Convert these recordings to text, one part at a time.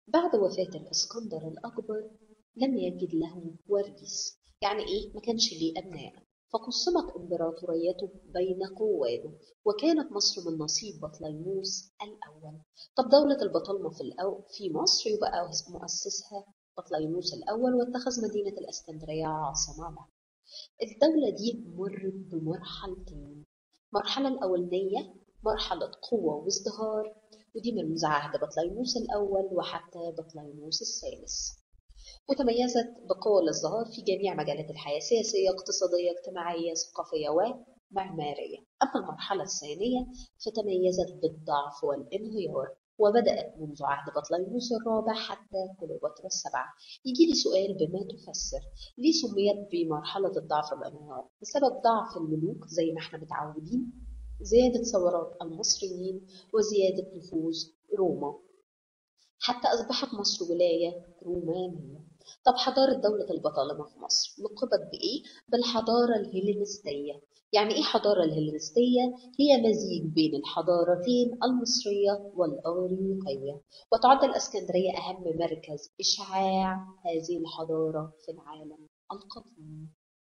بعد وفاة الإسكندر الأكبر لم يجد له وريث يعني إيه ما كانش ليه أبناء فقسمت إمبراطوريته بين قواده وكانت مصر من نصيب بطليموس الأول طب دولة البطالمة في الأول في مصر يبقى مؤسسها بطليموس الأول واتخذ مدينة الإسكندرية عاصمة له الدولة دي مرت بمرحلتين المرحلة الأولانية مرحلة قوة وازدهار ودي من منذ عهد بطليموس الأول وحتى بطليموس الثالث وتميزت بقوة الازدهار في جميع مجالات الحياة سياسية اقتصادية اجتماعية ثقافية ومعمارية أما المرحلة الثانية فتميزت بالضعف والانهيار وبدأت منذ عهد بطليموس الرابع حتى كليوباترا السبعة يجي لي سؤال بما تفسر ليه سميت بمرحلة الضعف والانهيار بسبب ضعف الملوك زي ما احنا متعودين زيادة ثورات المصريين وزيادة نفوذ روما حتى أصبحت مصر ولاية رومانية طب حضارة دولة البطالمة في مصر لقبت بإيه؟ بالحضارة الهيلينستية يعني إيه حضارة الهيلينستية؟ هي مزيج بين الحضارتين المصرية والأغريقية وتعد الإسكندرية أهم مركز إشعاع هذه الحضارة في العالم القديم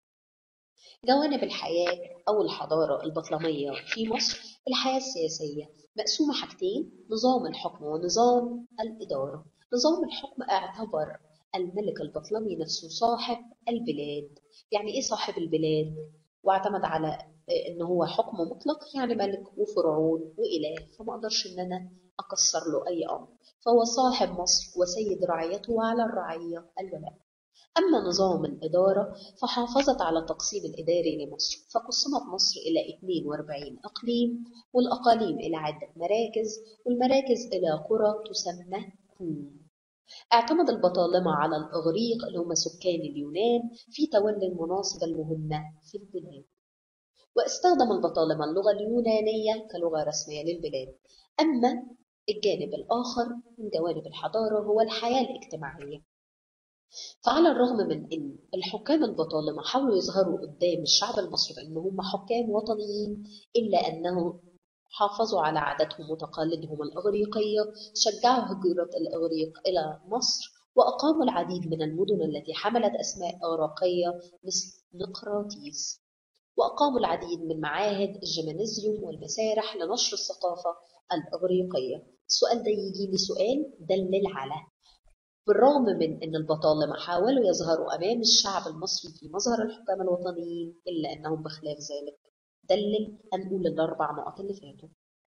جوانب الحياة أو الحضارة البطلمية في مصر الحياة السياسية مقسومة حاجتين نظام الحكم ونظام الإدارة نظام الحكم اعتبر الملك البطلمي نفسه صاحب البلاد يعني إيه صاحب البلاد؟ واعتمد على إن هو حكم مطلق يعني ملك وفرعون وإله فما أقدرش إن أنا أكسر له أي أمر فهو صاحب مصر وسيد رعيته وعلى الرعية الولاء أما نظام الإدارة فحافظت على التقسيم الإداري لمصر فقسمت مصر إلى 42 إقليم والأقاليم إلى عدة مراكز والمراكز إلى قرى تسمى كوم اعتمد البطالمة على الإغريق اللي هم سكان اليونان في تولي المناصب المهمة في البلاد واستخدم البطالمة اللغة اليونانية كلغة رسمية للبلاد أما الجانب الآخر من جوانب الحضارة هو الحياة الاجتماعية فعلى الرغم من أن الحكام البطالمة حاولوا يظهروا قدام الشعب المصري بأن هم حكام وطنيين إلا أنه حافظوا على عاداتهم وتقاليدهم الإغريقية شجعوا هجرة الإغريق إلى مصر وأقاموا العديد من المدن التي حملت أسماء إغريقية مثل نقراطيس وأقاموا العديد من معاهد الجمانيزيوم والمسارح لنشر الثقافة الإغريقية السؤال ده يجي لي سؤال دلل على بالرغم من أن البطالمة حاولوا يظهروا أمام الشعب المصري في مظهر الحكام الوطنيين إلا أنهم بخلاف ذلك دلل هنقول الأربع نقط اللي فاتوا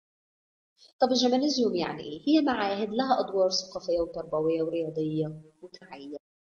طب الجمانيزيوم يعني إيه؟ هي معاهد لها أدوار ثقافية وتربوية ورياضية وتوعية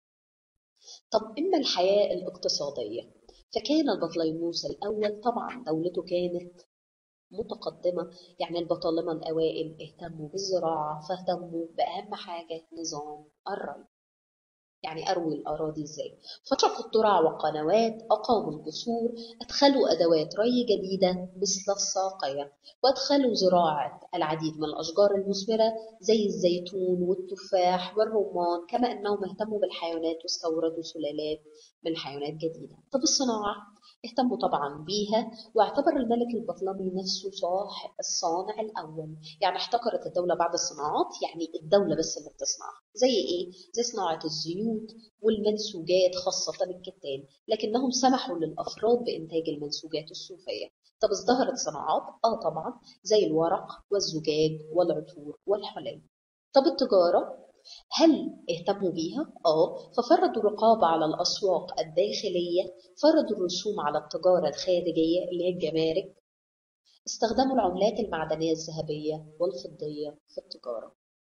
طب إما الحياة الاقتصادية فكان البطليموس الأول طبعا دولته كانت متقدمة يعني البطالمة الأوائل اهتموا بالزراعة فاهتموا بأهم حاجة نظام الري يعني أروي الأراضي إزاي فشقوا الترع وقنوات أقاموا الجسور أدخلوا أدوات ري جديدة مثل الساقية وأدخلوا زراعة العديد من الأشجار المثمرة زي الزيتون والتفاح والرمان كما أنهم اهتموا بالحيوانات واستوردوا سلالات من حيوانات جديدة طب الصناعة اهتموا طبعا بيها واعتبر الملك البطلمي نفسه صاحب الصانع الأول يعني احتكرت الدولة بعض الصناعات يعني الدولة بس اللي بتصنعها زي ايه؟ زي صناعة الزيوت والمنسوجات خاصة الكتان لكنهم سمحوا للأفراد بإنتاج المنسوجات الصوفية طب ازدهرت صناعات؟ اه طبعا زي الورق والزجاج والعطور والحلي طب التجارة هل اهتموا بيها؟ آه ففرضوا رقابة على الأسواق الداخلية فرضوا الرسوم على التجارة الخارجية اللي هي الجمارك استخدموا العملات المعدنية الذهبية والفضية في التجارة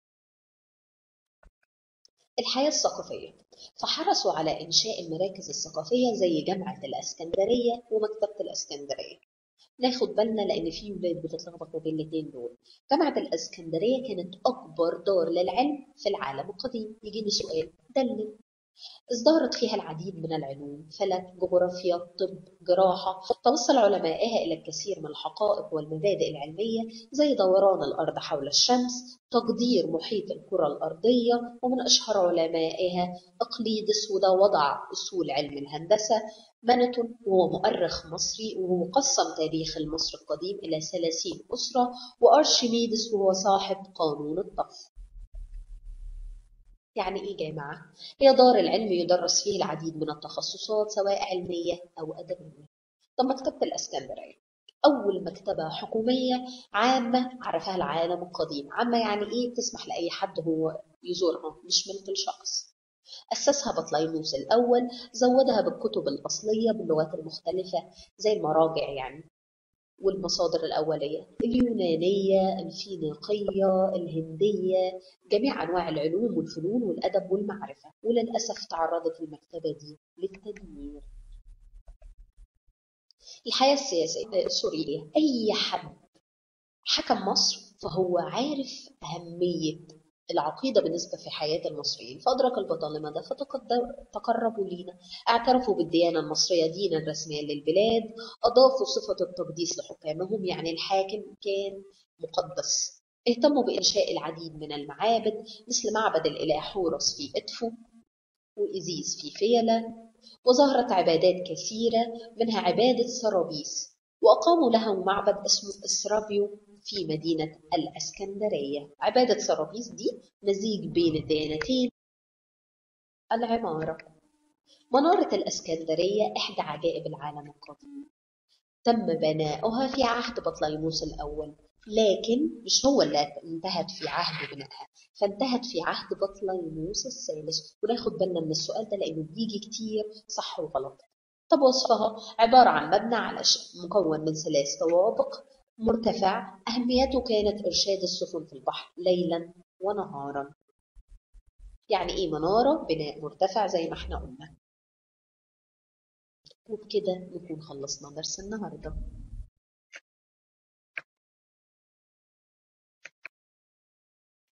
الحياة الثقافية فحرصوا على إنشاء المراكز الثقافية زي جامعة الإسكندرية ومكتبة الإسكندرية ناخد بالنا لأن في ولاد بتتلخبط ما بين الاثنين دول جامعة الإسكندرية كانت أكبر دار للعلم في العالم القديم يجيني سؤال دلل ازدهرت فيها العديد من العلوم فلك جغرافيا طب جراحة توصل علمائها إلى الكثير من الحقائق والمبادئ العلمية زي دوران الأرض حول الشمس تقدير محيط الكرة الأرضية ومن أشهر علمائها أقليدس وده وضع أصول علم الهندسة مانتون وهو مؤرخ مصري وهو قسم تاريخ المصري القديم إلى ثلاثين أسرة وأرشميدس وهو صاحب قانون الطف يعني إيه جامعة؟ هي دار العلم يدرس فيه العديد من التخصصات سواء علمية أو أدبية طب مكتبة الإسكندرية أول مكتبة حكومية عامة عرفها العالم القديم عامة يعني إيه تسمح لأي حد هو يزورها مش ملك الشخص أسسها بطليموس الأول زودها بالكتب الأصلية باللغات المختلفة زي المراجع يعني والمصادر الأولية اليونانية الفينيقية الهندية جميع أنواع العلوم والفنون والأدب والمعرفة وللأسف تعرضت المكتبة دي للتدمير الحياة السياسية السورية أي حد حكم مصر فهو عارف أهمية العقيدة بالنسبة في حياة المصريين فأدرك البطالمة ده فتقربوا لينا اعترفوا بالديانة المصرية دينا رسميا للبلاد أضافوا صفة التقديس لحكامهم يعني الحاكم كان مقدس اهتموا بإنشاء العديد من المعابد مثل معبد الإله حورس في إدفو وإزيز في فيلة وظهرت عبادات كثيرة منها عبادة سرابيس وأقاموا له معبد اسمه إسرافيو في مدينة الأسكندرية عبادة سرابيس دي مزيج بين الديانتين العمارة منارة الأسكندرية إحدى عجائب العالم القديم تم بناؤها في عهد بطليموس الأول لكن مش هو اللي انتهت في عهد بنائها فانتهت في عهد بطليموس الثالث وناخد بالنا من السؤال ده لأنه بيجي كتير صح وغلط طب وصفها عبارة عن مبنى على مكون من ثلاث طوابق مرتفع أهميته كانت إرشاد السفن في البحر ليلا ونهارا يعني إيه منارة بناء مرتفع زي ما احنا قلنا وبكده نكون خلصنا درس النهارده